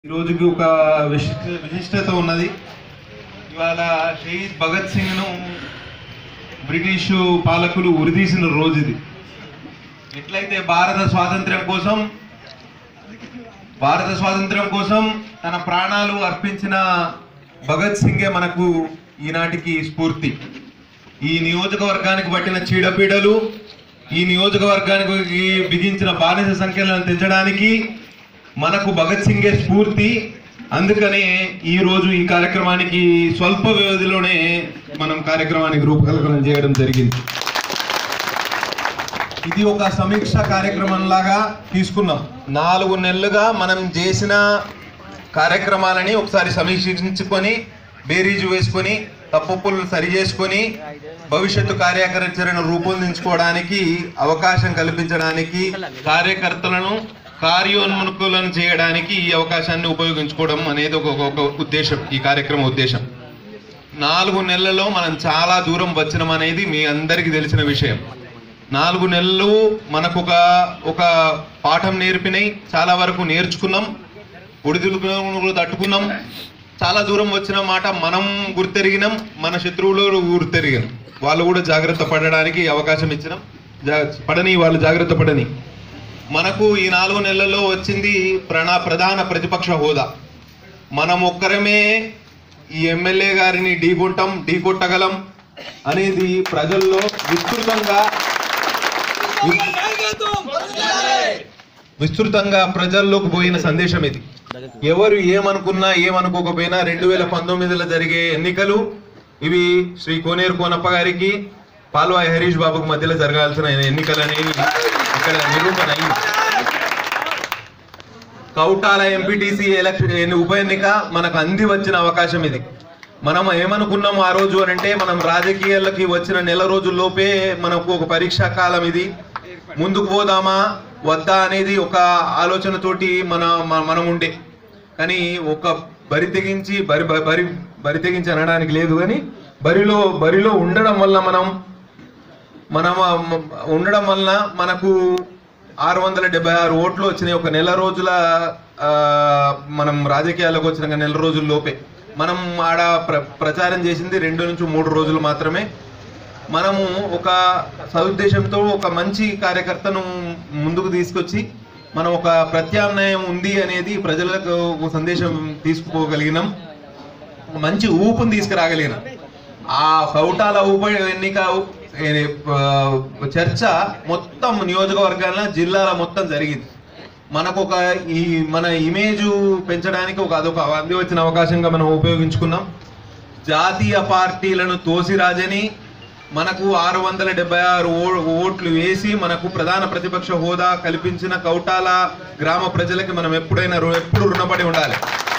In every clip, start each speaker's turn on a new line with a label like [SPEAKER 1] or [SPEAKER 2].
[SPEAKER 1] ఈ రోజుకి ఒక విశిష్ట విశిష్టత ఉన్నది ఇవాళ షహీద్ భగత్ సింగ్ను బ్రిటిషు పాలకులు ఉరితీసిన రోజు ఇది ఎట్లయితే భారత స్వాతంత్ర్యం కోసం భారత స్వాతంత్ర్యం కోసం తన ప్రాణాలు అర్పించిన భగత్ సింగే మనకు ఈనాటికి స్ఫూర్తి ఈ నియోజకవర్గానికి పట్టిన చీడపీడలు ఈ నియోజకవర్గానికి బిగించిన బానిస సంఖ్యలను తెంచడానికి మనకు భగత్ సింగే స్ఫూర్తి అందుకనే ఈ రోజు ఈ కార్యక్రమానికి స్వల్ప వ్యవధిలోనే మనం కార్యక్రమానికి రూపకల్పన చేయడం జరిగింది ఇది ఒక సమీక్ష కార్యక్రమం లాగా తీసుకున్నాం నాలుగు నెలలుగా మనం చేసిన కార్యక్రమాలని ఒకసారి సమీక్షించుకొని బేరీజు వేసుకొని తప్పులు సరి చేసుకొని భవిష్యత్తు కార్యాచరణ రూపొందించుకోవడానికి అవకాశం కల్పించడానికి కార్యకర్తలను కార్యోన్ముఖులను చేయడానికి ఈ అవకాశాన్ని ఉపయోగించుకోవడం అనేది ఒక ఒక ఉద్దేశం ఈ కార్యక్రమ ఉద్దేశం నాలుగు నెలల్లో మనం చాలా దూరం వచ్చినాం అనేది మీ అందరికీ తెలిసిన విషయం నాలుగు నెలలు మనకు ఒక ఒక పాఠం నేర్పినాయి చాలా వరకు నేర్చుకున్నాం ఒడిదుడుకులు తట్టుకున్నాం చాలా దూరం వచ్చిన మాట మనం గుర్తెరిగినాం మన శత్రువులు గుర్తెరిగినాం వాళ్ళు కూడా జాగ్రత్త పడడానికి అవకాశం ఇచ్చినాం జా- పడని వాళ్ళు జాగ్రత్త పడని మనకు ఈ నాలుగు నెలల్లో వచ్చింది ప్రణా ప్రధాన ప్రతిపక్ష హోదా మనం ఒక్కరమే ఈ ఎమ్మెల్యే గారిని ఢీకొంటాం ఢీకొట్టగలం అనేది ప్రజల్లో విస్తృతంగా విస్తృతంగా ప్రజల్లోకి పోయిన సందేశం ఇది ఎవరు ఏమనుకున్నా ఏమనుకోకపోయినా రెండు వేల పంతొమ్మిదిలో జరిగే ఎన్నికలు ఇవి శ్రీ కోనేరు కోనప్ప గారికి పాల్వాయి హరీష్ బాబుకు మధ్యలో జరగాల్సిన ఎన్నికలు అనేవి ఇక్కడ నిరూపణ అయింది కౌటాల ఎంపీటీసీ ఎలక్షన్ ఉప ఎన్నిక మనకు అంది వచ్చిన అవకాశం ఇది మనం ఏమనుకున్నాం ఆ రోజు అని అంటే మనం రాజకీయాలకి వచ్చిన నెల రోజుల్లోపే మనకు ఒక పరీక్షా కాలం ఇది ముందుకు పోదామా వద్దా అనేది ఒక ఆలోచనతోటి మన మ- మనం ఉండే కానీ ఒక బరి తెగించి బరి బరి- బరి బరి తెగించి అనడానికి లేదు కానీ బరిలో బరిలో ఉండడం వల్ల మనం మనం ఆ, మ- ఉండడం వలన మనకు ఆరు వందల డెబ్బై ఆరు ఓట్లు వచ్చినాయి ఒక నెల రోజుల ఆ, మనం రాజకీయాల్లోకి వచ్చిన నెల రోజుల లోపే మనం ఆడ ప్ర ప్రచారం చేసింది రెండు నుంచి మూడు రోజులు మాత్రమే మనము ఒక సదుద్దేశంతో ఒక మంచి కార్యకర్తను ముందుకు తీసుకొచ్చి మనం ఒక ప్రత్యామ్నాయం ఉంది అనేది ప్రజలకు ఒక సందేశం తీసుకుపోగలిగినాం మంచి ఊపుని తీసుకురాగలిగినాం ఆ కౌటాల ఊప ఎన్నిక ఏ- ఆ, చర్చ మొత్తం నియోజకవర్గాల జిల్లాల మొత్తం జరిగింది మనకు ఒక ఈ మన ఇమేజ్ పెంచడానికి ఒక అదొక అంది వచ్చిన అవకాశంగా మనం ఉపయోగించుకున్నాం జాతీయ పార్టీలను తోసిరాజని మనకు ఆరు వందల డెబ్బై ఆరు ఓ- ఓట్లు వేసి మనకు ప్రధాన ప్రతిపక్ష హోదా కల్పించిన కౌటాల గ్రామ ప్రజలకి మనం ఎప్పుడైనా రు- ఎప్పుడు రుణపడి ఉండాలి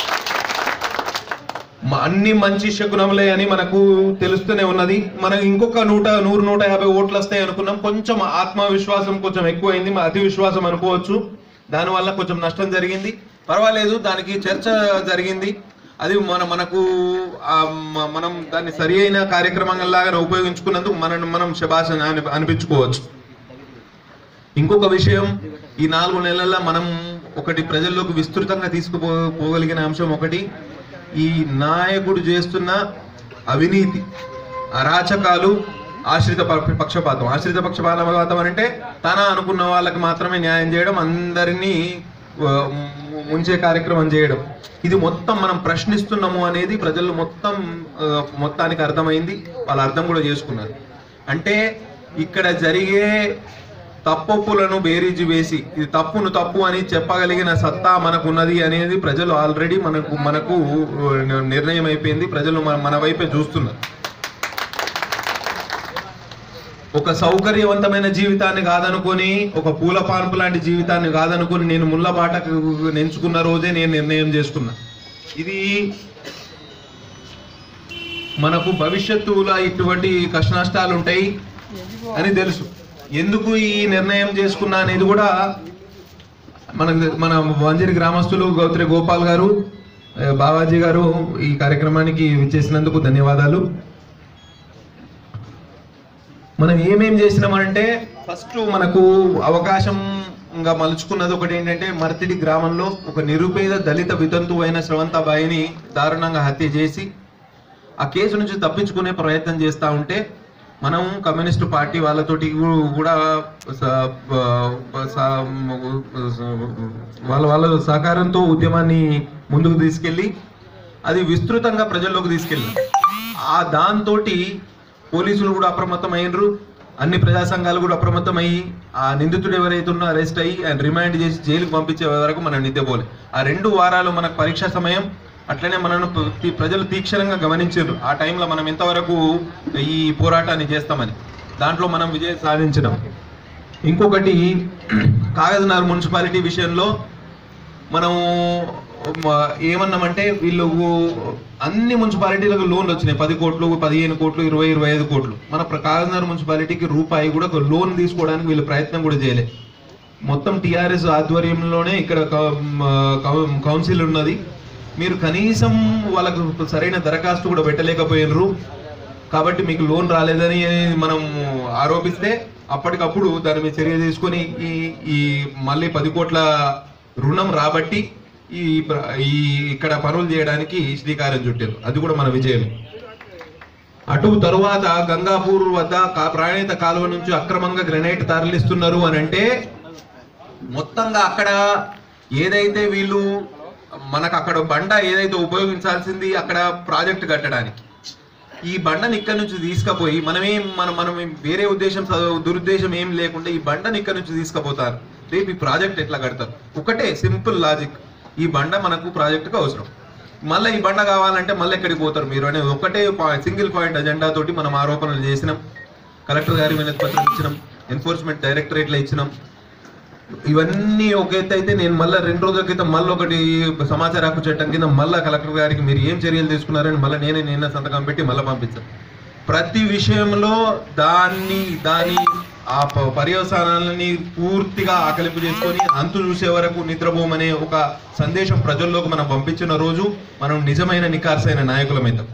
[SPEAKER 1] మ- అన్ని మంచి శకునములే అని మనకు తెలుస్తూనే ఉన్నది మనం ఇంకొక నూట నూరు నూట యాభై ఓట్లు వస్తాయి అనుకున్నాం కొంచెం ఆత్మవిశ్వాసం కొంచెం ఎక్కువైంది మా అతి విశ్వాసం అనుకోవచ్చు దానివల్ల కొంచెం నష్టం జరిగింది పర్వాలేదు దానికి చర్చ జరిగింది అది మన మనకు ఆ, మ- మనం దాన్ని సరి అయిన కార్యక్రమంలాగా ఉపయోగించుకున్నందుకు మనం మనం శబాష్ అని అని- అనిపించుకోవచ్చు ఇంకొక విషయం ఈ నాలుగు నెలల్లో మనం ఒకటి ప్రజల్లోకి విస్తృతంగా తీసుకుపో పోగలిగిన అంశం ఒకటి ఈ నాయకుడు చేస్తున్న అవినీతి అరాచకాలు ఆశ్రిత ప- పక్షపాతం ఆశ్రిత పక్షపాతం అంటే తన అనుకున్న వాళ్ళకి మాత్రమే న్యాయం చేయడం అందరినీ ఆ, ఉంచే కార్యక్రమం చేయడం ఇది మొత్తం మనం ప్రశ్నిస్తున్నాము అనేది ప్రజలు మొత్తం ఆ, మొత్తానికి అర్థమైంది వాళ్ళు అర్థం కూడా చేసుకున్నారు అంటే ఇక్కడ జరిగే తప్పొప్పులను బేరీజు వేసి ఇది తప్పును తప్పు అని చెప్పగలిగిన సత్తా మనకు ఉన్నది అనేది ప్రజలు ఆల్రెడీ మనకు మనకు ఆ, నిర్ణయం అయిపోయింది ప్రజలు మన మన వైపే చూస్తున్నారు ఒక సౌకర్యవంతమైన జీవితాన్ని కాదనుకొని ఒక పూల పాన్పు లాంటి జీవితాన్ని కాదనుకొని నేను ముళ్ళ బాటకు ఎంచుకున్న రోజే నేను నిర్ణయం చేసుకున్నా ఇది మనకు భవిష్యత్తులో ఇటువంటి కష్ట నష్టాలు ఉంటాయి అని తెలుసు ఎందుకు ఈ నిర్ణయం చేసుకున్నా అనేది కూడా మన మన వంజరి గ్రామస్తులు గౌత్రి గోపాల్ గారు ఆ, బావాజీ గారు ఈ కార్యక్రమానికి విచ్చేసినందుకు ధన్యవాదాలు మనం ఏమేం చేసినామంటే ఫస్ట్ మనకు అవకాశం ఇంకా మలుచుకున్నది ఒకటి ఏంటంటే మర్తిడి గ్రామంలో ఒక నిరుపేద దళిత వితంతు అయిన శ్రవంతాబాయిని దారుణంగా హత్య చేసి ఆ కేసు నుంచి తప్పించుకునే ప్రయత్నం చేస్తూ ఉంటే మనం కమ్యూనిస్టు పార్టీ వాళ్ళతోటి కూ- కూడా స- బ- స- వాళ్ళ వాళ్ళ సహకారంతో ఉద్యమాన్ని ముందుకు తీసుకెళ్ళి అది విస్తృతంగా ప్రజల్లోకి తీసుకెళ్ళి ఆ దాంతో పోలీసులు కూడా అప్రమత్తమైనరు అన్ని ప్రజా సంఘాలు కూడా అప్రమత్తమయ్యి ఆ నిందితుడు ఎవరైతే ఉన్నా అరెస్ట్ అయ్యి ఆయన రిమాండ్ చేసి జైలుకు పంపించే వరకు మనం నిద్రపోలే ఆ రెండు వారాలు మనకు పరీక్ష సమయం అట్లనే మనను ప్ర- ప్రజలు తీక్షణంగా గమనించారు ఆ టైంలో మనం ఎంతవరకు ఈ పోరాటాన్ని చేస్తామని దాంట్లో మనం విజయం సాధించినాం ఇంకొకటి కాగజ్నగర్ మున్సిపాలిటీ విషయంలో మనం మ- ఏమన్నామంటే వీళ్ళు అన్ని మున్సిపాలిటీలకు లోన్లు వచ్చినాయి పది కోట్లు పదిహేను కోట్లు ఇరవై ఇరవై ఐదు కోట్లు మన ప్ర- కాగజ్నగర్ మున్సిపాలిటీకి రూపాయి కూడా ఒక లోన్ తీసుకోవడానికి వీళ్ళు ప్రయత్నం కూడా చేయలే మొత్తం టిఆర్ఎస్ ఆధ్వర్యంలోనే ఇక్కడ కౌ- మ- కౌ- కౌన్సిల్ ఉన్నది మీరు కనీసం వాళ్ళకు సరైన దరఖాస్తు కూడా పెట్టలేకపోయినరు కాబట్టి మీకు లోన్ రాలేదని మనం ఆరోపిస్తే అప్పటికప్పుడు దాని మీద చర్య తీసుకొని ఈ ఈ మళ్ళీ పది కోట్ల రుణం రాబట్టి ఈ ప్ర- ఈ ఇక్కడ పనులు చేయడానికి శ్రీకారం చుట్టారు అది కూడా మన విజయం అటు తరువాత గంగాపూర్ వద్ద కా- ప్రాణిత కాలువ నుంచి అక్రమంగా గ్రెనైట్ తరలిస్తున్నారు అని అంటే మొత్తంగా అక్కడ ఏదైతే వీళ్ళు మనకు అక్కడ బండ ఏదైతే ఉపయోగించాల్సింది అక్కడ ప్రాజెక్ట్ కట్టడానికి ఈ బండని ఇక్కడ నుంచి తీసుకుపోయి మనమేం మనం మనం ఏం వేరే ఉద్దేశం స- దురుద్దేశం ఏం లేకుండా ఈ బండని ఇక్కడ నుంచి తీసుకుపోతారు రేపు ఈ ప్రాజెక్ట్ ఎట్లా కడతారు ఒకటే సింపుల్ లాజిక్ ఈ బండ మనకు ప్రాజెక్టుకు అవసరం మళ్ళీ ఈ బండ కావాలంటే మళ్ళీ ఎక్కడికి పోతారు మీరు అనేది ఒకటే సింగిల్ పాయింట్ అజెండా తోటి మనం ఆరోపణలు చేసినాం కలెక్టర్ గారి వినతి పత్రం ఇచ్చినాం ఎన్ఫోర్స్మెంట్ డైరెక్టరేట్లో ఇచ్చినాం ఇవన్నీ ఒక ఎత్తు అయితే నేను మళ్ళీ రెండు రోజుల క్రితం మళ్ళీ ఒకటి సమాచార హక్కు చట్టం కింద మళ్ళీ కలెక్టర్ గారికి మీరు ఏం చర్యలు తీసుకున్నారని మళ్ళీ నేనే నిన్న సంతకం పెట్టి మళ్ళీ పంపించాను ప్రతి విషయంలో దాన్ని దాని ఆ ప- పర్యవసానాలని పూర్తిగా ఆకలింపు చేసుకొని అంతు చూసే వరకు నిద్రపోమనే ఒక సందేశం ప్రజల్లోకి మనం పంపించిన రోజు మనం నిజమైన నికార్సైన నాయకులమైతాం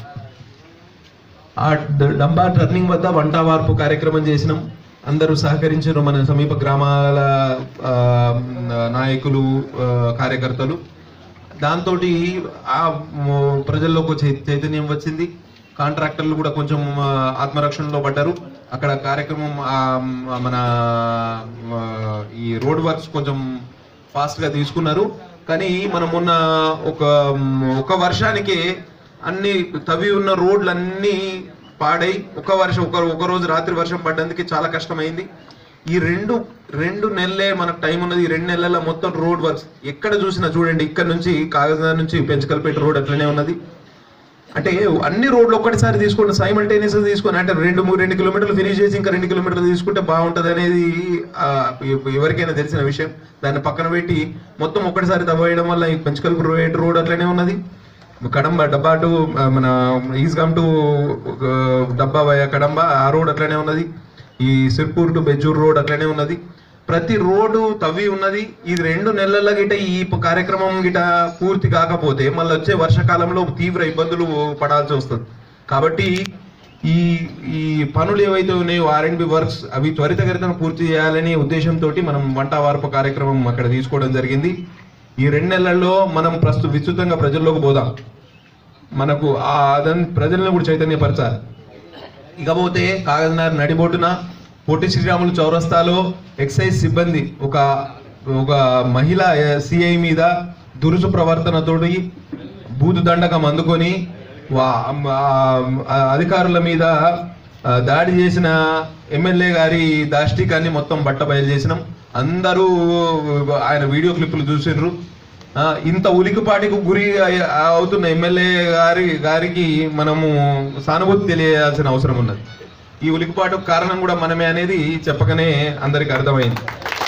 [SPEAKER 1] ఆ డ- డంబా టర్నింగ్ వద్ద వంట వార్పు కార్యక్రమం చేసినాం అందరూ సహకరించారు మన సమీప గ్రామాల ఆ, నాయకులు ఆ, కార్యకర్తలు దాంతో ఆ మ- ప్రజల్లోకి వచ్చే చైతన్యం వచ్చింది కాంట్రాక్టర్లు కూడా కొంచెం ఆ, ఆత్మరక్షణలో పడ్డారు అక్కడ కార్యక్రమం ఆ, మన ఆ, ఈ రోడ్ వర్క్స్ కొంచెం ఫాస్ట్ గా తీసుకున్నారు కానీ మనం మొన్న ఒక ఒక వర్షానికి అన్ని తవ్వి ఉన్న రోడ్లన్నీ పాడై ఒక వర్షం ఒక ఒక రోజు రాత్రి వర్షం పడ్డందుకే చాలా కష్టమైంది ఈ రెండు రెండు నెలలే మనకు టైం ఉన్నది ఈ రెండు నెలల మొత్తం రోడ్ వర్క్స్ ఎక్కడ చూసినా చూడండి ఇక్కడ నుంచి కాగజ్నగర్ నుంచి పెంచకల్పేట రోడ్ అట్లనే ఉన్నది అంటే అన్ని రోడ్లు ఒక్కటిసారి తీసుకోండి సైమల్టేనియస్ తీసుకొని అంటే రెండు మూడు రెండు కిలోమీటర్లు ఫినిష్ చేసి ఇంకా రెండు కిలోమీటర్లు తీసుకుంటే బాగుంటది అనేది ఆ, ఎవ- ఎవరికైనా తెలిసిన విషయం దాన్ని పక్కన పెట్టి మొత్తం ఒక్కటిసారి దవ్వేయడం వల్ల ఈ పెంచకల్పు రోడ్ రోడ్ అట్లనే ఉన్నది కడంబ డబ్బా టు ఆ, మన ఈస్గామ్ టు ఆ, డబ్బా వయ కడంబ ఆ రోడ్ అట్లనే ఉన్నది ఈ సిర్పూర్ టు బెజ్జూర్ రోడ్ అట్లనే ఉన్నది ప్రతి రోడ్డు తవ్వి ఉన్నది ఈ రెండు నెలల గిట ఈ ప- కార్యక్రమం గిట పూర్తి కాకపోతే మళ్ళీ వచ్చే వర్షాకాలంలో తీవ్ర ఇబ్బందులు పడాల్సి వస్తుంది కాబట్టి ఈ ఈ పనులు ఏవైతే ఉన్నాయో ఆర్ఎండ్బి వర్క్స్ అవి త్వరితగతిన పూర్తి చేయాలనే ఉద్దేశంతో మనం వంట వార్పు కార్యక్రమం అక్కడ తీసుకోవడం జరిగింది ఈ రెండు నెలల్లో మనం ప్రస్తుత విస్తృతంగా ప్రజల్లోకి పోదాం మనకు ఆ అదన్ ప్రజలను కూడా చైతన్యపరచాలి ఇకపోతే కాగజ్నగర్ నడిబొడ్డున పొట్టి శ్రీరాములు చౌరస్తాలో ఎక్సైజ్ సిబ్బంది ఒక ఒక మహిళ సిఐ మీద దురుసు ప్రవర్తనతోటి బూతు దండకం అందుకొని వా- ఆ అధికారుల మీద ఆ, దాడి చేసిన ఎమ్మెల్యే గారి దాష్టికాన్ని మొత్తం బట్ట బయలు చేసినాం అందరూ ఆయన వీడియో క్లిప్పులు చూసిండ్రు ఆ, ఇంత ఉలికిపాటికి గురి అయ్య- అవుతున్న ఎమ్మెల్యే గారి గారికి మనము సానుభూతి తెలియాల్సిన అవసరం ఉన్నది ఈ ఉలికిపాటుకు కారణం కూడా మనమే అనేది చెప్పకనే అందరికి అర్థమైంది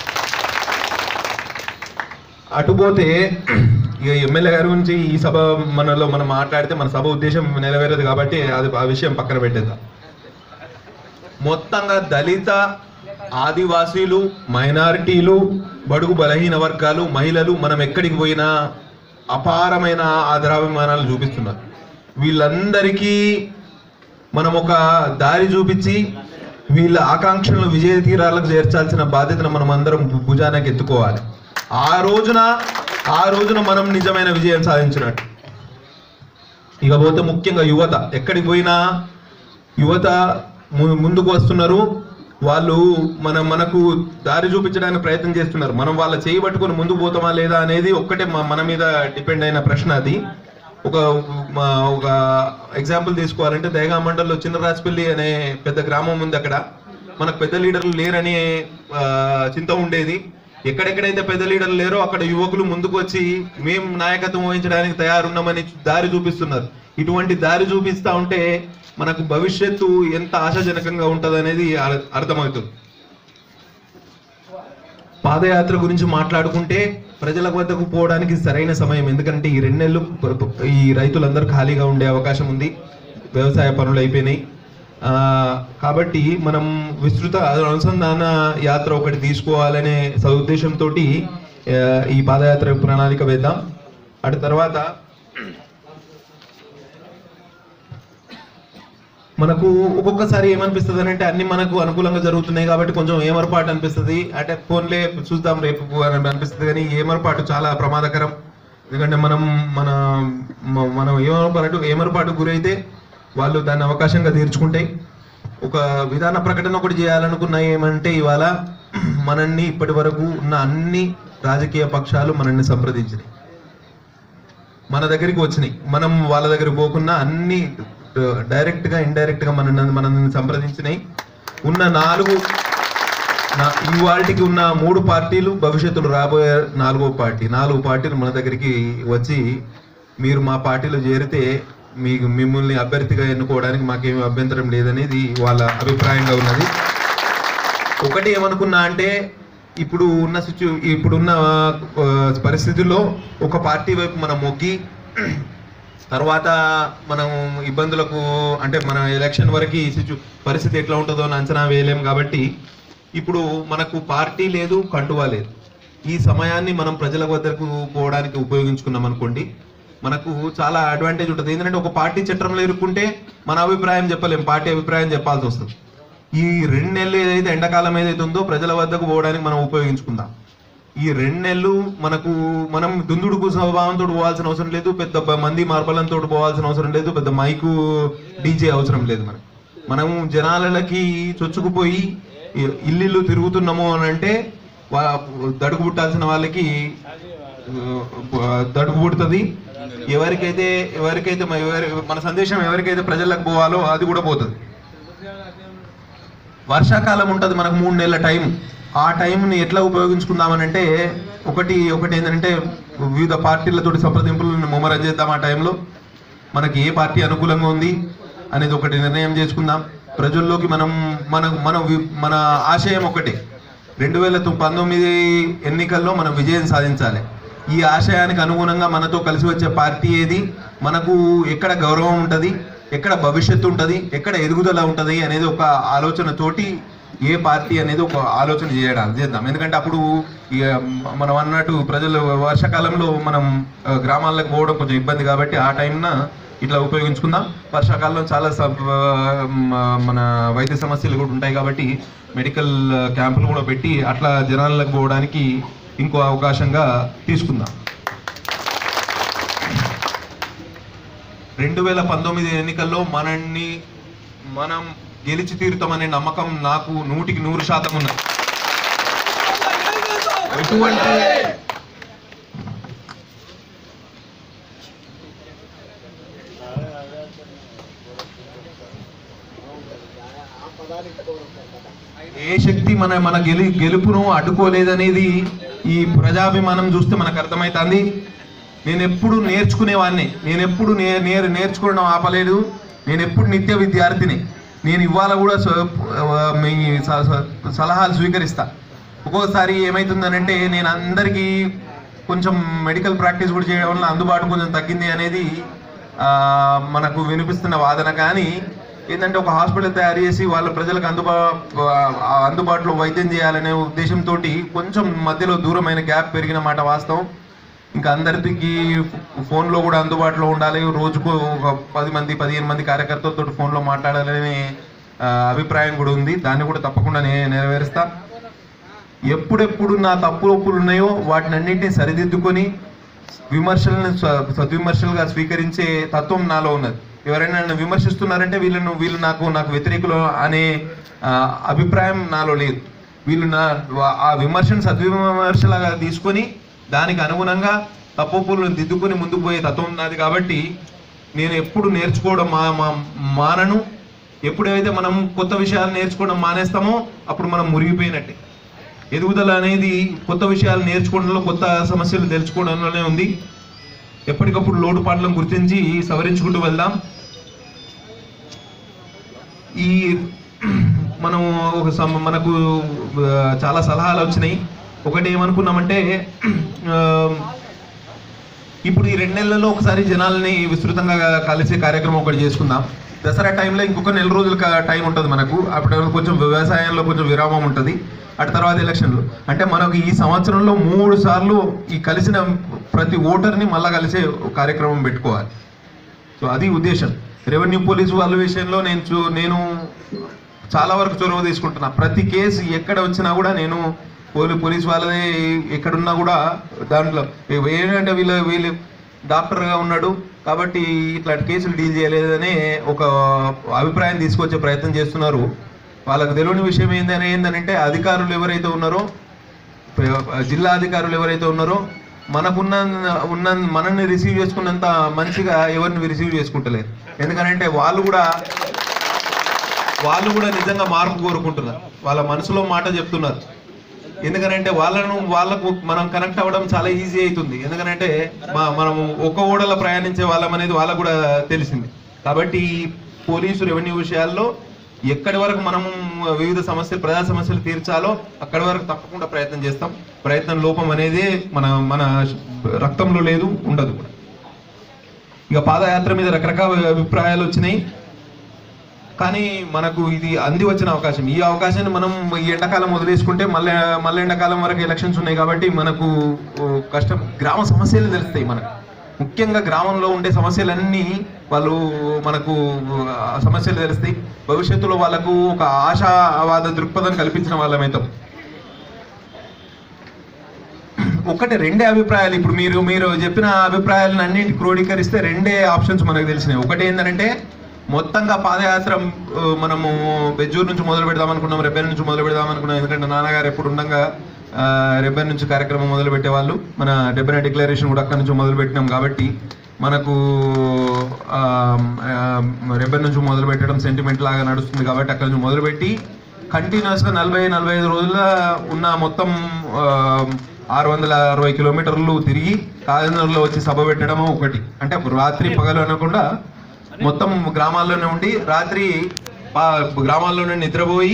[SPEAKER 1] అటుపోతే ఇక ఎమ్మెల్యే గారి గురించి ఈ సభ మనలో మనం మాట్లాడితే మన సభ ఉద్దేశం నెరవేరదు కాబట్టి అది ఆ విషయం పక్కన పెట్టేద్దాం మొత్తంగా దళిత ఆదివాసీలు మైనారిటీలు బడుగు బలహీన వర్గాలు మహిళలు మనం ఎక్కడికి పోయినా అపారమైన ఆదరాభిమానాలు చూపిస్తున్నారు వీళ్ళందరికీ మనం ఒక దారి చూపించి వీళ్ళ ఆకాంక్షలను విజయ తీరాలకు చేర్చాల్సిన బాధ్యతను మనం అందరం భు- భుజానికి ఎత్తుకోవాలి ఆ రోజున ఆ రోజున మనం నిజమైన విజయం సాధించినట్టు ఇకపోతే ముఖ్యంగా యువత ఎక్కడికి పోయినా యువత ము- ముందుకు వస్తున్నారు వాళ్ళు మన మనకు దారి చూపించడానికి ప్రయత్నం చేస్తున్నారు మనం వాళ్ళ చేయి పట్టుకొని ముందుకు పోతామా లేదా అనేది ఒక్కటే మ- మన మీద డిపెండ్ అయిన ప్రశ్న అది ఒక మా ఒక ఎగ్జాంపుల్ తీసుకోవాలంటే దయగా మండలంలో చిన్నరాజపల్లి అనే పెద్ద గ్రామం ఉంది అక్కడ మనకు పెద్ద లీడర్లు లేరని ఆ, చింత ఉండేది ఎక్కడెక్కడైతే పెద్ద లీడర్లు లేరో అక్కడ యువకులు ముందుకు వచ్చి మేము నాయకత్వం వహించడానికి తయారున్నామని దారి చూపిస్తున్నారు ఇటువంటి దారి చూపిస్తా ఉంటే మనకు భవిష్యత్తు ఎంత ఆశాజనకంగా ఉంటది అనేది అర్థమవుతుంది పాదయాత్ర గురించి మాట్లాడుకుంటే ప్రజల వద్దకు పోవడానికి సరైన సమయం ఎందుకంటే ఈ రెండు నెలలు ప- ప- ఈ రైతులందరూ ఖాళీగా ఉండే అవకాశం ఉంది వ్యవసాయ పనులు అయిపోయినాయి ఆ, కాబట్టి మనం విస్తృత అనుసంధాన యాత్ర ఒకటి తీసుకోవాలనే సదుద్దేశంతో ఈ పాదయాత్ర ప్రణాళిక వేద్దాం అటు తర్వాత మనకు ఒక్కొక్కసారి ఏమనిపిస్తుంది అంటే అన్ని మనకు అనుకూలంగా జరుగుతున్నాయి కాబట్టి కొంచెం ఏమరపాటు అనిపిస్తుంది అంటే ఫోన్లే చూద్దాం రేపు అని అనిపిస్తుంది కానీ ఏమరపాటు చాలా ప్రమాదకరం ఎందుకంటే మనం మన మ- మనం ఏమరపాటు ఏమరపాటు గురైతే వాళ్ళు దాన్ని అవకాశంగా తీర్చుకుంటాయి ఒక విధాన ప్రకటన ఒకటి చేయాలనుకున్నా ఏమంటే ఇవాళ మనల్ని ఇప్పటి వరకు ఉన్న అన్ని రాజకీయ పక్షాలు మనల్ని సంప్రదించినాయి మన దగ్గరికి వచ్చినాయి మనం వాళ్ళ దగ్గరికి పోకుండా అన్ని డైరెక్ట్ గా ఇండైరెక్ట్ గా మన మనల్ని సంప్రదించినాయి ఉన్న నాలుగు నా- ఇవాళకి ఉన్న మూడు పార్టీలు భవిష్యత్తులో రాబోయే నాలుగో పార్టీ నాలుగు పార్టీలు మన దగ్గరికి వచ్చి మీరు మా పార్టీలో చేరితే మీకు మిమ్మల్ని అభ్యర్థిగా ఎన్నుకోవడానికి మాకేమీ అభ్యంతరం లేదనేది వాళ్ళ అభిప్రాయంగా ఉన్నది ఒకటి ఏమనుకున్నా అంటే ఇప్పుడు ఉన్న సిచ్యు ఇప్పుడున్న ఆ, పరిస్థితుల్లో ఒక పార్టీ వైపు మనం మొగ్గి తర్వాత మనం ఇబ్బందులకు అంటే మన ఎలక్షన్ వరకు ఈ సిచ్యు పరిస్థితి ఎట్లా ఉంటుందో అని అంచనా వేయలేం కాబట్టి ఇప్పుడు మనకు పార్టీ లేదు కంటువా లేదు ఈ సమయాన్ని మనం ప్రజల వద్దకు పోవడానికి ఉపయోగించుకున్నాం అనుకోండి మనకు చాలా అడ్వాంటేజ్ ఉంటుంది ఏంటంటే ఒక పార్టీ చట్టంలో ఇరుక్కుంటే మన అభిప్రాయం చెప్పలేం పార్టీ అభిప్రాయం చెప్పాల్సి వస్తుంది ఈ రెండు నెలలు ఏదైతే ఎండాకాలం ఏదైతే ఉందో ప్రజల వద్దకు పోవడానికి మనం ఉపయోగించుకుందాం ఈ రెండు నెలలు మనకు మనం దుందుడుకు స్వభావంతో పోవాల్సిన అవసరం లేదు పెద్ద బ- మంది మార్బలంతో పోవాల్సిన అవసరం లేదు పెద్ద మైకు డీజే అవసరం లేదు మనకు మనం జనాలకి చొచ్చుకుపోయి ఇ- ఇల్లు తిరుగుతున్నాము అని అంటే వా- దడుగు పుట్టాల్సిన వాళ్ళకి ఆ, దడుగు పుడుతుంది ఎవరికైతే ఎవరికైతే మ- ఎవరి మన సందేశం ఎవరికైతే ప్రజలకు పోవాలో అది కూడా పోతుంది వర్షాకాలం ఉంటుంది మనకు మూడు నెలల టైం ఆ టైంని ఎట్లా ఉపయోగించుకుందామని అంటే ఒకటి ఒకటి ఏంటంటే వివిధ పార్టీలతోటి సంప్రదింపులను ముమ్మరం చేద్దాం ఆ టైంలో మనకి ఏ పార్టీ అనుకూలంగా ఉంది అనేది ఒకటి నిర్ణయం చేసుకుందాం ప్రజల్లోకి మనం మన మన వి- మన ఆశయం ఒకటి రెండు వేల తొ- పంతొమ్మిది ఎన్నికల్లో మనం విజయం సాధించాలి ఈ ఆశయానికి అనుగుణంగా మనతో కలిసి వచ్చే పార్టీ ఏది మనకు ఎక్కడ గౌరవం ఉంటుంది ఎక్కడ భవిష్యత్తు ఉంటుంది ఎక్కడ ఎదుగుదల ఉంటుంది అనేది ఒక ఆలోచనతోటి ఏ పార్టీ అనేది ఒక ఆలోచన చేయడం చేద్దాం ఎందుకంటే అప్పుడు ఇక మనం అన్నట్టు ప్రజలు వర్షాకాలంలో మనం ఆ, గ్రామాలకు పోవడం కొంచెం ఇబ్బంది కాబట్టి ఆ టైంన ఇట్లా ఉపయోగించుకుందాం వర్షాకాలంలో చాలా సబ్- మ- మన వైద్య సమస్యలు కూడా ఉంటాయి కాబట్టి మెడికల్ క్యాంపులు కూడా పెట్టి అట్లా జనాలకు పోవడానికి ఇంకో అవకాశంగా తీసుకుందాం రెండు వేల పంతొమ్మిది ఎన్నికల్లో మనల్ని మనం గెలిచి తీరుతామనే నమ్మకం నాకు నూటికి నూరు శాతం ఉన్నది ఎటువంటి ఏ శక్తి మన మన గెలి గెలుపును అడ్డుకోలేదనేది ఈ ప్రజాభిమానం చూస్తే మనకు అర్థమవుతుంది నేను ఎప్పుడు నేర్చుకునేవాడిని నేను ఎప్పుడు నే నేర్ నేర్చుకోవడం ఆపలేదు నేను ఎప్పుడు నిత్య విద్యార్థిని నేను ఇవాళ కూడా స- మీ స- స- సలహాలు స్వీకరిస్తా ఒక్కోసారి ఏమవుతుందనంటే నేను అందరికీ కొంచెం మెడికల్ ప్రాక్టీస్ కూడా చేయడం వల్ల అందుబాటు కొంచెం తగ్గింది అనేది ఆ, మనకు వినిపిస్తున్న వాదన కానీ ఏంటంటే ఒక హాస్పిటల్ తయారు చేసి వాళ్ళ ప్రజలకు అందుబా ఆ అందుబాటులో వైద్యం చేయాలనే ఉద్దేశంతో కొంచెం మధ్యలో దూరమైన గ్యాప్ పెరిగిన మాట వాస్తవం ఇంకా అందరికి ఫోన్లో కూడా అందుబాటులో ఉండాలి రోజుకు ఒక పది మంది పదిహేను మంది కార్యకర్తలతో ఫోన్లో మాట్లాడాలనే ఆ, అభిప్రాయం కూడా ఉంది దాన్ని కూడా తప్పకుండా నే నెరవేరుస్తా ఎప్పుడెప్పుడు నా తప్పు ఒప్పులు ఉన్నాయో వాటిని అన్నింటినీ సరిదిద్దుకొని విమర్శలను స- సద్విమర్శలుగా స్వీకరించే తత్వం నాలో ఉన్నది ఎవరైనా నన్ను విమర్శిస్తున్నారంటే వీళ్ళను వీళ్ళు నాకు నాకు వ్యతిరేకులు అనే ఆ, అభిప్రాయం నాలో లేదు వీళ్ళు నా వా- ఆ విమర్శను సద్విమర్శలాగా తీసుకొని దానికి అనుగుణంగా తప్పులను దిద్దుకొని ముందుకు పోయే తత్వం నాది కాబట్టి నేను ఎప్పుడు నేర్చుకోవడం మా మా- మానను ఎప్పుడైతే మనం కొత్త విషయాలు నేర్చుకోవడం మానేస్తామో అప్పుడు మనం మురిగిపోయినట్టే ఎదుగుదల అనేది కొత్త విషయాలు నేర్చుకోవడంలో కొత్త సమస్యలు తెలుసుకోవడంలోనే ఉంది ఎప్పటికప్పుడు లోటుపాట్లను గుర్తించి సవరించుకుంటూ వెళ్దాం ఈ మనం ఒక సమ- మనకు ఆ, చాలా సలహాలు వచ్చినాయి ఒకటి ఏమనుకున్నామంటే ఆ, ఇప్పుడు ఈ రెండు నెలల్లో ఒకసారి జనాల్ని విస్తృతంగా కలిసే కార్యక్రమం ఒకటి చేసుకుందాం దసరా టైంలో ఇంకొక నెల రోజుల క- టైం ఉంటుంది మనకు అప్పుడు కొంచెం వ్యవసాయంలో కొంచెం విరామం ఉంటుంది అటు తర్వాత ఎలక్షన్లు అంటే మనకు ఈ సంవత్సరంలో మూడు సార్లు ఈ కలిసిన ప్రతి ఓటర్ని మళ్ళా కలిసే కార్యక్రమం పెట్టుకోవాలి సో అది ఉద్దేశం రెవెన్యూ పోలీసు వాళ్ళ విషయంలో నేను చూ నేను చాలా వరకు చొరవ తీసుకుంటున్నా ప్రతి కేసు ఎక్కడ వచ్చినా కూడా నేను పోలీ పోలీస్ వాళ్ళది ఎక్కడున్నా కూడా దాంట్లో ఏంటంటే వీళ్ళు వీళ్ళు డాక్టర్గా ఉన్నాడు కాబట్టి ఇట్లాంటి కేసులు డీల్ చేయలేదనే ఒక అభిప్రాయం తీసుకొచ్చే ప్రయత్నం చేస్తున్నారు వాళ్ళకు తెలియని విషయం ఏందని ఏంటంటే అధికారులు ఎవరైతే ఉన్నారో జిల్లా అధికారులు ఎవరైతే ఉన్నారో మనకున్న ఉన్న మనల్ని రిసీవ్ చేసుకున్నంత మంచిగా ఎవరిని రిసీవ్ చేసుకుంటలేదు ఎందుకనంటే వాళ్ళు కూడా వాళ్ళు కూడా నిజంగా మార్పు కోరుకుంటున్నారు వాళ్ళ మనసులో మాట చెప్తున్నారు ఎందుకనంటే వాళ్ళను వాళ్ళకు మనం కనెక్ట్ అవ్వడం చాలా ఈజీ అవుతుంది ఎందుకనంటే మా- మనం ఒక ఓడలో ప్రయాణించే వాళ్ళం అనేది వాళ్ళకు కూడా తెలిసింది కాబట్టి పోలీసు రెవెన్యూ విషయాల్లో ఎక్కడి వరకు మనం వివిధ సమస్యలు ప్రజా సమస్యలు తీర్చాలో అక్కడి వరకు తప్పకుండా ప్రయత్నం చేస్తాం ప్రయత్నం లోపం అనేది మన మన రక్తంలో లేదు ఉండదు కూడా ఇక పాదయాత్ర మీద రకరకాల అభిప్రాయాలు వచ్చినాయి కానీ మనకు ఇది అంది వచ్చిన అవకాశం ఈ అవకాశాన్ని మనం ఈ ఎండాకాలం వదిలేసుకుంటే మళ్ళీ మళ్ళీ ఎండాకాలం వరకు ఎలక్షన్స్ ఉన్నాయి కాబట్టి మనకు ఓ, కష్టం గ్రామ సమస్యలు తెలుస్తాయి మనకు ముఖ్యంగా గ్రామంలో ఉండే సమస్యలన్నీ వాళ్ళు మనకు ఆ, సమస్యలు తెలుస్తాయి భవిష్యత్తులో వాళ్ళకు ఒక ఆశావాద దృక్పథం కల్పించిన వాళ్ళమైతాం ఒకటి రెండే అభిప్రాయాలు ఇప్పుడు మీరు మీరు చెప్పిన అభిప్రాయాలను అన్నింటి క్రోడీకరిస్తే రెండే ఆప్షన్స్ మనకు తెలిసినాయి ఒకటి ఏంటంటే మొత్తంగా పాదయాత్ర ఆ, మనము బెజ్జూరు నుంచి మొదలు పెడదాం అనుకున్నాం రెబ్బెన్ నుంచి మొదలు పెడదాం అనుకున్నాం ఎందుకంటే నాన్నగారు ఎప్పుడు ఉండగా ఆ, రెబ్బెన్ నుంచి కార్యక్రమం మొదలు పెట్టేవాళ్ళు మన డెబ్బెన డిక్లరేషన్ కూడా అక్కడి నుంచి మొదలు పెట్టినాం కాబట్టి మనకు ఆ, ఆ, రెబ్బెన్ నుంచి మొదలు పెట్టడం సెంటిమెంట్ లాగా నడుస్తుంది కాబట్టి అక్కడి నుంచి మొదలుపెట్టి కంటిన్యూస్గా నలభై నలభై ఐదు రోజుల ఉన్న మొత్తం ఆ, ఆరు వందల అరవై కిలోమీటర్లు తిరిగి కాకినాడలో వచ్చి సభ పెట్టడము ఒకటి అంటే రాత్రి పగలు అనకుండా మొత్తం గ్రామాల్లోనే ఉండి రాత్రి పా- గ్రామాల్లోనే నిద్రపోయి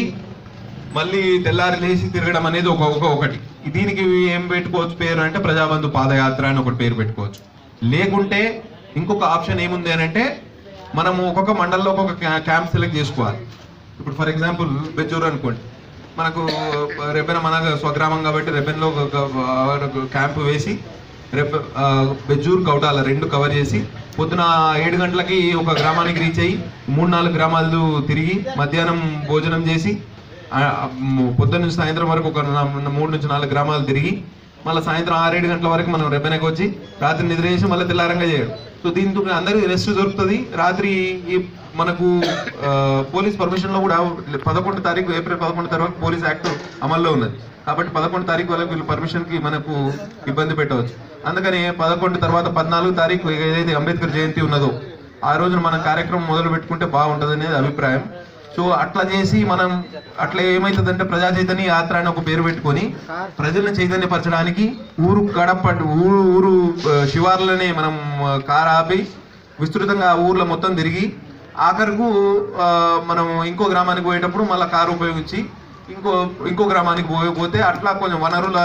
[SPEAKER 1] మళ్ళీ తెల్లారి లేచి తిరగడం అనేది ఒక ఒక ఒకటి దీనికి ఏం పెట్టుకోవచ్చు పేరు అంటే ప్రజాబంధు పాదయాత్ర అని ఒకటి పేరు పెట్టుకోవచ్చు లేకుంటే ఇంకొక ఆప్షన్ ఏముంది అని అంటే మనము ఒక్కొక్క మండలంలో ఒక్కొక్క క్యా- క్యాంప్ సెలెక్ట్ చేసుకోవాలి ఇప్పుడు ఫర్ ఎగ్జాంపుల్ బెజ్జూరు అనుకోండి మనకు రెబ్బెన మన స్వగ్రామం కాబట్టి రెబ్బెన్లో ఒక ఒక క్యాంప్ వేసి రెబ్బ ఆ, బెజ్జూరు కౌటాల రెండు కవర్ చేసి పొద్దున ఏడు గంటలకి ఒక గ్రామానికి రీచ్ అయ్యి మూడు నాలుగు గ్రామాలు తిరిగి మధ్యాహ్నం భోజనం చేసి ఆ, మ్, పొద్దున్న నుంచి సాయంత్రం వరకు ఒక నా- మూడు నుంచి నాలుగు గ్రామాలు తిరిగి మళ్ళీ సాయంత్రం ఆరేడు గంటల వరకు మనం రెబ్బెనకి వచ్చి రాత్రి నిద్ర చేసి మళ్ళీ తెల్లారంగా చేయడం సో దీంతో అందరికీ రెస్ట్ దొరుకుతుంది రాత్రి ఈ మనకు ఆ, పోలీస్ పర్మిషన్లో కూడా పదకొండు తారీఖు ఏప్రిల్ పదకొండు తర్వాత పోలీస్ యాక్ట్ అమల్లో ఉన్నది కాబట్టి పదకొండు తారీఖు వరకు వీళ్ళు పర్మిషన్కి మనకు ఇబ్బంది పెట్టవచ్చు అందుకని పదకొండు తర్వాత పద్నాలుగు తారీఖు ఏదైతే అంబేద్కర్ జయంతి ఉన్నదో ఆ రోజున మనం కార్యక్రమం మొదలు పెట్టుకుంటే బాగుంటుంది అనేది అభిప్రాయం సో అట్లా చేసి మనం అట్లా ఏమవుతుందంటే ప్రజా చైతన్య యాత్ర అని ఒక పేరు పెట్టుకొని ప్రజలను చైతన్యపరచడానికి ఊరు గడప ఊరు ఊరు ఆ, శివార్లనే మనం ఆ, కారు ఆపి విస్తృతంగా ఆ ఊర్లో మొత్తం తిరిగి ఆఖరుకు ఆ, మనం ఇంకో గ్రామానికి పోయేటప్పుడు మళ్ళీ కారు ఉపయోగించి ఇంకో ఇంకో గ్రామానికి పోయి పోతే అట్లా కొంచెం వనరుల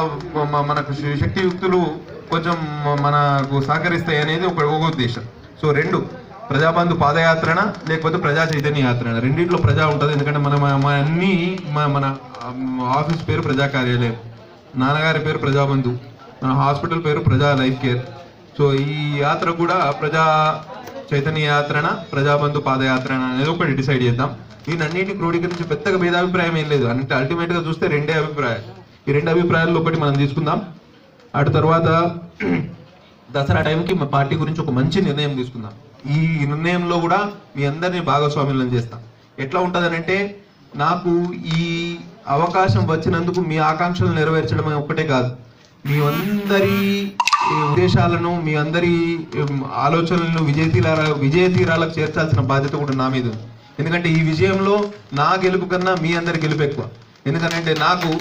[SPEAKER 1] మ- మనకు శ- శక్తియుక్తులు కొంచెం మనకు సహకరిస్తాయి అనేది ఒక ఒక ఉద్దేశం సో రెండు ప్రజాబంధు పాదయాత్రన లేకపోతే ప్రజా చైతన్య యాత్రన రెండింటిలో ప్రజా ఉంటుంది ఎందుకంటే మన మన- మన అన్ని మన- మన ఆఫీస్ పేరు ప్రజా కార్యాలయం నాన్నగారి పేరు ప్రజాబంధు మన హాస్పిటల్ పేరు ప్రజా లైఫ్ కేర్ సో ఈ యాత్ర కూడా ప్రజా చైతన్య యాత్రన ప్రజాబంధు పాదయాత్రన అనేది ఒకటి డిసైడ్ చేద్దాం దీని అన్నింటిని క్రోడీకరించి పెద్దగా భేదాభిప్రాయం ఏం లేదు అంటే అల్టిమేట్ గా చూస్తే రెండే అభిప్రాయాలు ఈ రెండు అభిప్రాయాల్లో ఒకటి మనం తీసుకుందాం అటు తర్వాత దసరా టైంకి మా పార్టీ గురించి ఒక మంచి నిర్ణయం తీసుకుందాం ఈ నిర్ణయంలో కూడా మీ అందరినీ భాగస్వామ్యం చేస్తాం ఎట్లా ఉంటుందనంటే నాకు ఈ అవకాశం వచ్చినందుకు మీ ఆకాంక్షలు నెరవేర్చడం ఒకటే కాదు మీ అందరి ఈ ఉద్దేశాలను మీ అందరి ఉమ్, ఆలోచనలను విజయ తీరాల విజయ తీరాలకు చేర్చాల్సిన బాధ్యత కూడా నా మీద ఉంది ఎందుకంటే ఈ విజయంలో నా గెలుపు కన్నా మీ అందరి గెలుపు ఎక్కువ ఎందుకంటే నాకు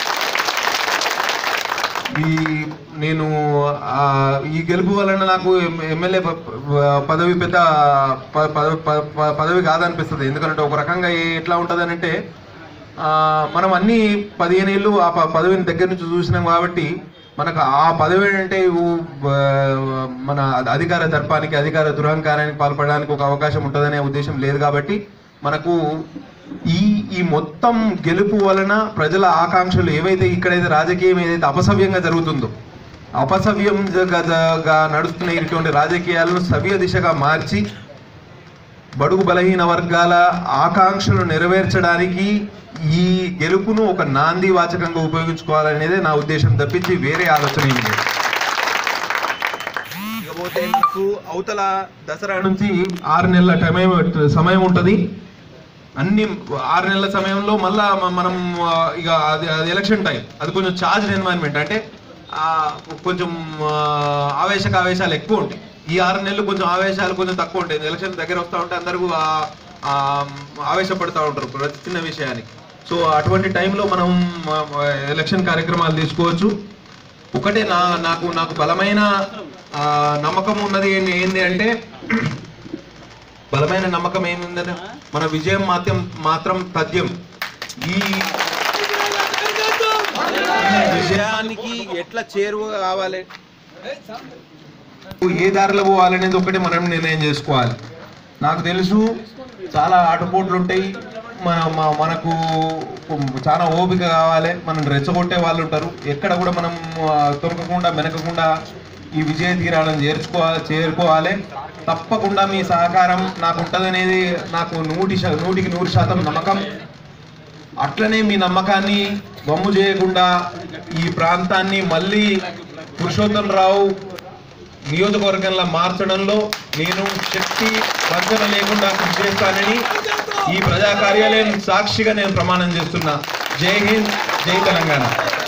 [SPEAKER 1] ఈ నేను ఆ, ఈ గెలుపు వలన నాకు ఎమ్- ఎమ్మెల్యే ప- ప- పదవి పెద్ద ప- ప- ప- ప- పదవి కాదనిపిస్తుంది ఎందుకంటే ఒక రకంగా ఏ- ఎట్లా ఉంటుంది అంటే మనం అన్ని పదిహేను ఏళ్ళు ఆ ప- పదవిని దగ్గర నుంచి చూసినాం కాబట్టి మనకు ఆ పదవి ఏంటంటే ఊ- బ- మన అధికార దర్పానికి అధికార దురహంకారానికి పాల్పడడానికి ఒక అవకాశం ఉంటుందనే ఉద్దేశం లేదు కాబట్టి మనకు ఈ ఈ మొత్తం గెలుపు వలన ప్రజల ఆకాంక్షలు ఏవైతే ఇక్కడైతే రాజకీయం ఏదైతే అపసవ్యంగా జరుగుతుందో అపసవ్యంగా నడుస్తున్న ఇటువంటి రాజకీయాలను సవ్య దిశగా మార్చి బడుగు బలహీన వర్గాల ఆకాంక్షలు నెరవేర్చడానికి ఈ గెలుపును ఒక నాంది వాచకంగా ఉపయోగించుకోవాలనేదే నా ఉద్దేశం తప్పించి వేరే ఆలోచన ఏమి లేదు ఇకపోతే మనకు అవతల దసరా నుంచి ఆరు నెలల టైం సమయం ఉంటుంది అన్ని ఆరు నెలల సమయంలో మళ్ళా మ- మనం ఆ, ఇక అది అది ఎలక్షన్ టైం అది కొంచెం చార్జ్ ఎన్వైరన్మెంట్ అంటే ఆ, కొంచెం ఆ, ఆవేశక ఆవేశాలు ఎక్కువ ఉంటాయి ఈ ఆరు నెలలు కొంచెం ఆవేశాలు కొంచెం తక్కువ ఉంటాయి ఎలక్షన్ దగ్గర వస్తూ ఉంటే అందరూ ఆ- ఆ, ఆవేశపడుతూ ఉంటారు ప్రతి చిన్న విషయానికి సో అటువంటి టైంలో మనం ఆ, ఆ, ఎలక్షన్ కార్యక్రమాలు తీసుకోవచ్చు ఒకటే నా నాకు నాకు బలమైన ఆ, నమ్మకం ఉన్నది ఏంటి ఏంది అంటే బలమైన నమ్మకం ఏముందంటే మన విజయం మాత్రం మాత్రం తథ్యం ఈ ఈ విజయానికి ఎట్లా చేరువ కావాలి ఏ దారిలో పోవాలనేది ఒకటి మనం నిర్ణయం చేసుకోవాలి నాకు తెలుసు చాలా ఆటపోట్లు ఉంటాయి మన మ- మనకు చాలా ఓపిక కావాలి మనం రెచ్చగొట్టే వాళ్ళు ఉంటారు ఎక్కడ కూడా మనం ఆ, తొరకకుండా వెనకకుండా ఈ విజయ తీరాలను చేర్చుకోవాలి చేరుకోవాలి తప్పకుండా మీ సహకారం నాకు ఉంటుందనేది నాకు నూటి శా- నూటికి నూరు శాతం నమ్మకం అట్లనే మీ నమ్మకాన్ని బొమ్ము చేయకుండా ఈ ప్రాంతాన్ని మళ్ళీ పురుషోత్తం రావు నియోజకవర్గంలో మార్చడంలో నేను శక్తి వంచన లేకుండా కృషి చేస్తానని ఈ ప్రజా కార్యాలయం సాక్షిగా నేను ప్రమాణం చేస్తున్నా జై హింద్ జై తెలంగాణ